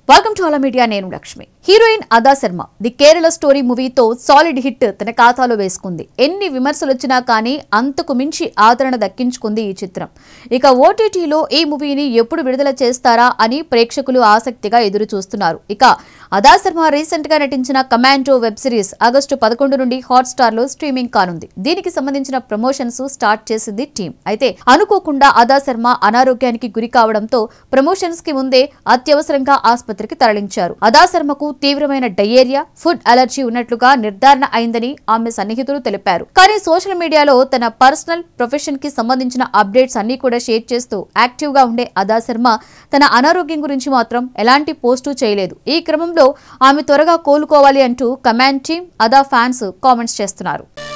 welcome to అలా media నేను Lakshmi heroine Adah Sharma the Kerala story మూవీతో సాలిడ్ హిట్ తన ఖాతాలో వేసుకుంది ఎన్ని విమర్శలు వచ్చినా కానీ అంతకు మించి ఆదరణ దక్కించుకుంది ఈ చిత్రం ఇక ఓటీటీలో ఈ మూవీని ఎప్పుడు విడుదల చేస్తారా అని ప్రేక్షకులు ఆసక్తిగా ఎదురు చూస్తున్నారు ఇక అదా శర్మ రీసెంట్ గా నటించిన కమాండో వెబ్ సిరీస్ ఆగస్టు పదకొండు నుండి హాట్స్టార్ లో స్ట్రీమింగ్ కానుంది దీనికి సంబంధించిన ప్రమోషన్స్ స్టార్ట్ చేసింది టీం అయితే అనుకోకుండా అదా శర్మ అనారోగ్యానికి గురి కావడంతో ప్రమోషన్స్ కి ముందే అత్యవసరంగా ఆసుపత్రికి తరలించారు అదా శర్మకు తీవ్రమైన డయేరియా ఫుడ్ అలర్జీ ఉన్నట్లుగా నిర్ధారణ అయిందని ఆమె సన్నిహితులు తెలిపారు కానీ సోషల్ మీడియాలో తన పర్సనల్ ప్రొఫెషన్ కి సంబంధించిన అప్డేట్స్ అన్ని కూడా షేర్ చేస్తూ యాక్టివ్ గా ఉండే అదా శర్మ తన అనారోగ్యం గురించి మాత్రం ఎలాంటి పోస్టు చేయలేదు ఈ క్రమంలో ఆమె త్వరగా కోలుకోవాలి అంటూ command team Adah fans comments చేస్తున్నారు